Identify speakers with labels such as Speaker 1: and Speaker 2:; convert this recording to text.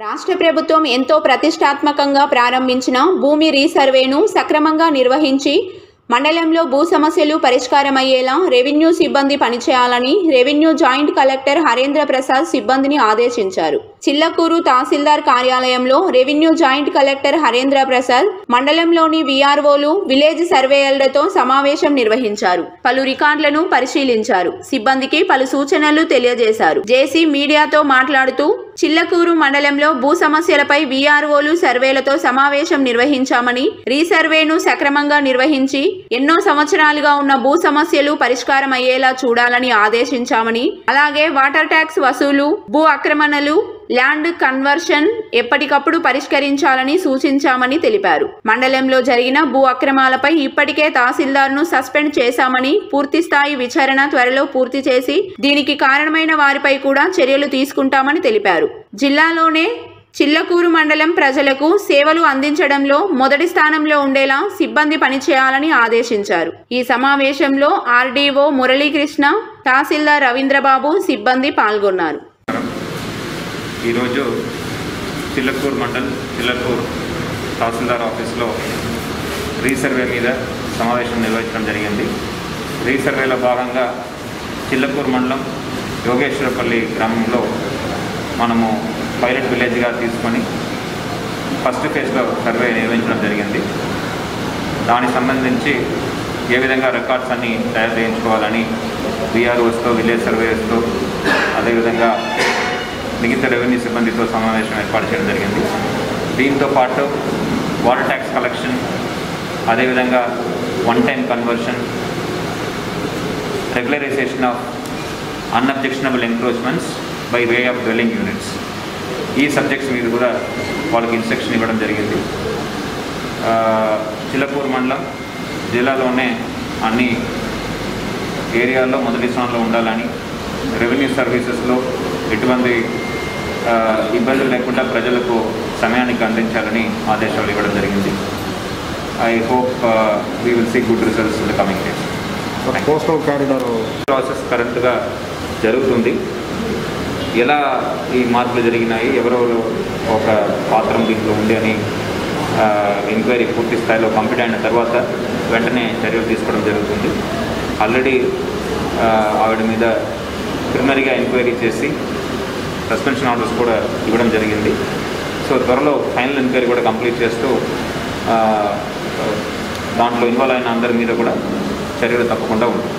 Speaker 1: రాష్ట్ర ప్రభుత్వం ఎంతో ప్రతిష్టాత్మకంగా ప్రారంభించిన భూమి రీసర్వేను సక్రమంగా నిర్వహించి మండలంలో భూ సమస్యలు పరిష్కారమయ్యేలా రెవెన్యూ సిబ్బంది పనిచేయాలని revenue joint collector Harendra Prasad సిబ్బందిని ఆదేశించారు చిల్లకూరు తహసీల్దార్ కార్యాలయంలో revenue joint collector Harendra Prasad మండలంలోని విఆర్ఓలు విలేజ్ సర్వేయర్లతో సమావేశం నిర్వహించారు పలు రికార్డులను పరిశీలించారు సిబ్బందికి పలు సూచనలు తెలియజేశారు జేసీ మీడియాతో మాట్లాడుతూ చిల్లకూరు మండలంలో భూ సమస్యలపై వీఆర్ఓలు సర్వేలతో సమావేశం నిర్వహించామని రీసర్వేను సక్రమంగా నిర్వహించి ఎన్నో సంవత్సరాలుగా ఉన్న భూ సమస్యలు పరిష్కారం అయ్యేలా చూడాలని ఆదేశించామని అలాగే వాటర్ ట్యాక్స్ వసూలు భూ ఆక్రమణలు ల్యాండ్ కన్వర్షన్ ఎప్పటికప్పుడు పరిష్కరించాలని సూచించామని తెలిపారు మండలంలో జరిగిన భూ అక్రమాలపై ఇప్పటికే తహసీల్దార్ను సస్పెండ్ చేశామని పూర్తి స్థాయి విచారణ త్వరలో పూర్తి చేసి దీనికి కారణమైన వారిపై కూడా చర్యలు తీసుకుంటామని తెలిపారు జిల్లాలోనే చిల్లకూరు మండలం ప్రజలకు సేవలు అందించడంలో మొదటి స్థానంలో ఉండేలా సిబ్బంది పనిచేయాలని ఆదేశించారు ఈ సమావేశంలో ఆర్డీఓ మురళీకృష్ణ తహసీల్దార్ రవీంద్రబాబు సిబ్బంది పాల్గొన్నారు
Speaker 2: ఈరోజు చిల్లకూరు మండల్ చిల్లకూరు తహసీల్దార్ ఆఫీస్లో రీసర్వే మీద సమావేశం నిర్వహించడం జరిగింది రీసర్వేలో భాగంగా చిల్లకూరు మండలం యోగేశ్వరపల్లి గ్రామంలో మనము పైలట్ విలేజ్గా తీసుకొని ఫస్ట్ ఫేజ్లో సర్వే నిర్వహించడం జరిగింది దానికి సంబంధించి ఏ విధంగా రికార్డ్స్ అన్ని తయారు చేయించుకోవాలని బీఆర్ఓస్తో విలేజ్ సర్వేయర్స్తో అదేవిధంగా మిగతా రెవెన్యూ సిబ్బందితో సమావేశం ఏర్పాటు చేయడం జరిగింది దీంతో పాటు వాటర్ ట్యాక్స్ కలెక్షన్ అదేవిధంగా one time conversion regularization of unobjectionable encroachments by way of dwelling units ఈ సబ్జెక్ట్స్ మీద కూడా వాళ్ళకి ఇన్స్ట్రక్షన్ ఇవ్వడం జరిగింది ఆ, చిలకూరు మండలం జిల్లాలోనే అన్ని ఏరియాల్లో మొదటి స్థానంలో ఉండాలని రెవెన్యూ సర్వీసెస్లో ఎటువంటి ఆ, ఇబ్బందులు లేకుండా ప్రజలకు సమయానికి అందించాలని ఆదేశాలు ఇవ్వడం జరిగింది I hope we will see good results in the coming days
Speaker 3: coastal corridor
Speaker 2: process కరెక్ట్గా జరుగుతుంది ఎలా ఈ మార్పులు జరిగినాయి ఎవరెవరు ఒక పాత్రం దీంట్లో ఉంది అని ఎంక్వైరీ పూర్తి స్థాయిలో కంప్లీట్ అయిన తర్వాత వెంటనే చర్యలు తీసుకోవడం జరుగుతుంది ఆల్రెడీ ఆవిడ మీద ప్రిలిమినరీగా ఎంక్వైరీ చేసి సస్పెన్షన్ ఆర్డర్స్ కూడా ఇవ్వడం జరిగింది సో త్వరలో ఫైనల్ ఎంక్వైరీ కూడా కంప్లీట్ చేస్తూ ఆ, దాంట్లో ఇన్వాల్వ్ అయిన అందరి మీద కూడా చర్యలు తప్పకుండా ఉంటుంది